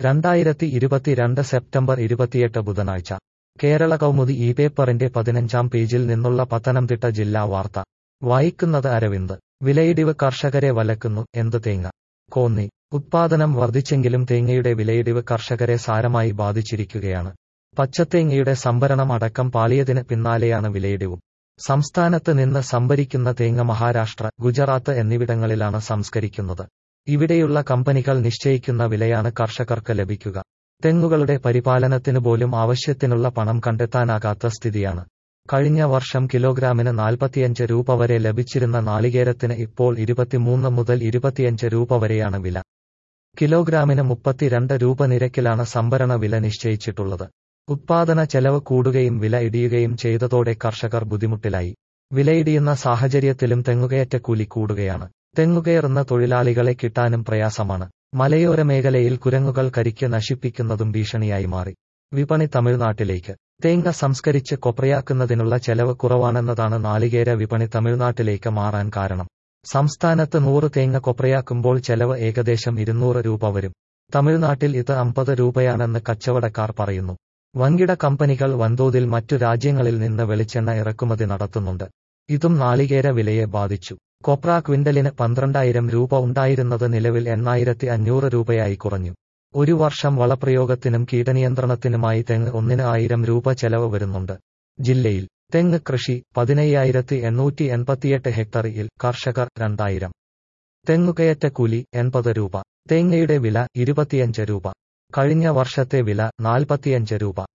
രണ്ടായിരത്തി ഇരുപത്തിരണ്ട് സെപ്റ്റംബർ ഇരുപത്തിയെട്ട് ബുധനാഴ്ച കേരള കൗമുദി ഈ പേപ്പറിന്റെ പതിനഞ്ചാം പേജിൽ നിന്നുള്ള പത്തനംതിട്ട ജില്ലാ വാർത്ത വായിക്കുന്നത് അരവിന്ദ് വിലയിടിവ് കർഷകരെ വലക്കുന്നു എന്ത് തേങ്ങ കോന്നി ഉത്പാദനം വർദ്ധിച്ചെങ്കിലും തേങ്ങയുടെ വിലയിടിവ് കർഷകരെ സാരമായി ബാധിച്ചിരിക്കുകയാണ് പച്ചത്തേങ്ങയുടെ സംഭരണം അടക്കം പാളിയതിന് പിന്നാലെയാണ് വിലയിടിവും സംസ്ഥാനത്ത് നിന്ന് സംഭരിക്കുന്ന തേങ്ങ മഹാരാഷ്ട്ര ഗുജറാത്ത് എന്നിവിടങ്ങളിലാണ് സംസ്കരിക്കുന്നത് ഇവിടെയുള്ള കമ്പനികൾ നിശ്ചയിക്കുന്ന വിലയാണ് കർഷകർക്ക് ലഭിക്കുക തെങ്ങുകളുടെ പരിപാലനത്തിന് പോലും ആവശ്യത്തിനുള്ള പണം കണ്ടെത്താനാകാത്ത സ്ഥിതിയാണ് കഴിഞ്ഞ വർഷം കിലോഗ്രാമിന് നാൽപ്പത്തിയഞ്ച് രൂപ വരെ ലഭിച്ചിരുന്ന നാളികേരത്തിന് ഇപ്പോൾ ഇരുപത്തിമൂന്ന് മുതൽ ഇരുപത്തിയഞ്ച് രൂപ വരെയാണ് വില കിലോഗ്രാമിന് മുപ്പത്തിരണ്ട് രൂപ നിരക്കിലാണ് സംഭരണ വില നിശ്ചയിച്ചിട്ടുള്ളത് ഉത്പാദന ചെലവ് കൂടുകയും വില ഇടിയുകയും ചെയ്തതോടെ കർഷകർ ബുദ്ധിമുട്ടിലായി വിലയിടിയുന്ന സാഹചര്യത്തിലും തെങ്ങുകയറ്റ കൂലി കൂടുകയാണ് തെങ്ങുകയറുന്ന തൊഴിലാളികളെ കിട്ടാനും പ്രയാസമാണ് മലയോര മേഖലയിൽ കുരങ്ങുകൾ കരിക്ക് നശിപ്പിക്കുന്നതും ഭീഷണിയായി മാറി വിപണി തമിഴ്നാട്ടിലേക്ക് തേങ്ങ സംസ്കരിച്ച് കൊപ്രയാക്കുന്നതിനുള്ള ചെലവ് കുറവാണെന്നതാണ് നാളികേര വിപണി തമിഴ്നാട്ടിലേക്ക് മാറാൻ കാരണം സംസ്ഥാനത്ത് നൂറ് തേങ്ങ കൊപ്രയാക്കുമ്പോൾ ചെലവ് ഏകദേശം ഇരുന്നൂറ് രൂപ വരും തമിഴ്നാട്ടിൽ ഇത് അമ്പത് രൂപയാണെന്ന് കച്ചവടക്കാർ പറയുന്നു വൻകിട കമ്പനികൾ വൻതോതിൽ മറ്റു രാജ്യങ്ങളിൽ നിന്ന് വെളിച്ചെണ്ണ ഇറക്കുമതി നടത്തുന്നുണ്ട് ഇതും നാളികേര വിലയെ ബാധിച്ചു കൊപ്ര ക്വിന്റലിന് പന്ത്രണ്ടായിരം രൂപ ഉണ്ടായിരുന്നത് നിലവിൽ എണ്ണായിരത്തി അഞ്ഞൂറ് രൂപയായി കുറഞ്ഞു ഒരു വർഷം വളപ്രയോഗത്തിനും കീടനിയന്ത്രണത്തിനുമായി തെങ്ങ് ഒന്നിന് ആയിരം രൂപ ചെലവ് വരുന്നുണ്ട് ജില്ലയിൽ തെങ്ങ് കൃഷി പതിനയ്യായിരത്തി എണ്ണൂറ്റി എൺപത്തിയെട്ട് ഹെക്ടറിൽ കർഷകർ രണ്ടായിരം തെങ്ങുകയറ്റ കൂലി എൺപത് രൂപ തേങ്ങയുടെ വില ഇരുപത്തിയഞ്ച് രൂപ കഴിഞ്ഞ വർഷത്തെ വില നാൽപ്പത്തിയഞ്ച് രൂപ